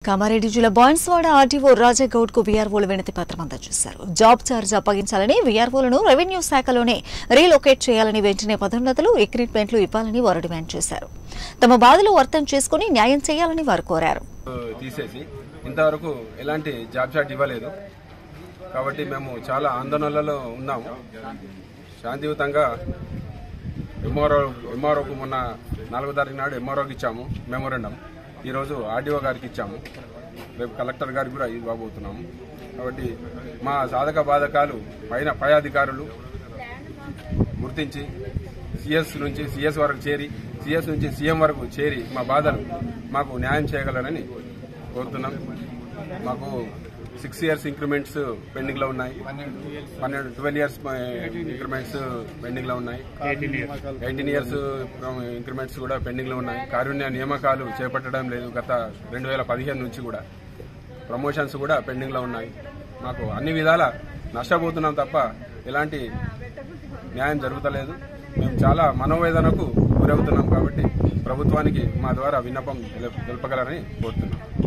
కామారెడ్డి జిల్లా బాన్స్వాడ ఆర్టీఓ రాజాగౌడ్ కు వీఆర్ఓలు వినతి పత్రం అందజేశారు జాబ్ ఛార్జ్ అప్పగించాలని వీఆర్ఓలను రెవెన్యూ శాఖలోనే రీలొకేట్ చేయాలని వెంటనే పదోన్నతులు రిక్రూట్మెంట్లు ఇవ్వాలని వారు డిమాండ్ చేశారు తమ బాధలు అర్థం చేసుకుని న్యాయం చేయాలని వారు కోరారు తీసేసి ఇంతవరకు ఎలాంటి జాబ్ చాట్ ఇవ్వలేదు కాబట్టి మేము చాలా ఆందోళనలలో ఉన్నాము శాంతియుతంగా ఎంఆర్ఓ ఎంఆర్ఓకు మొన్న నాలుగో తారీఖు నాడు ఎంఆర్ఓకి ఇచ్చాము మెమోరెండం ఈరోజు ఆర్డీఓ గారికి ఇచ్చాము రేపు కలెక్టర్ గారికి కూడా ఇవ్వబోతున్నాము కాబట్టి మా సాధక బాధకాలు పైన పై అధికారులు గుర్తించి సిఎస్ నుంచి సిఎస్ వరకు చేరి సిఎస్ నుంచి సీఎం వరకు చేరి మా బాధలు మాకు న్యాయం చేయగలరని కోరుతున్నాం మాకు సిక్స్ ఇయర్స్ ఇంక్రిమెంట్స్ పెండింగ్ లో ఉన్నాయి పన్నెండు ట్వెల్వ్ ఇయర్స్ ఇంక్రిమెంట్స్ పెండింగ్ లో ఉన్నాయి ఎయిటీన్ ఇయర్స్ ఇంక్రిమెంట్స్ కూడా పెండింగ్ లో ఉన్నాయి కారుణ్య నియామకాలు చేపట్టడం లేదు గత రెండు వేల పదిహేను నుంచి కూడా ప్రమోషన్స్ కూడా పెండింగ్ లో ఉన్నాయి మాకు అన్ని విధాల నష్టపోతున్నాం తప్ప ఎలాంటి న్యాయం జరుగుతలేదు మేము చాలా మనోవేదనకు గురవుతున్నాం కాబట్టి ప్రభుత్వానికి మా ద్వారా విన్నపం తెలపగలరని కోరుతున్నాం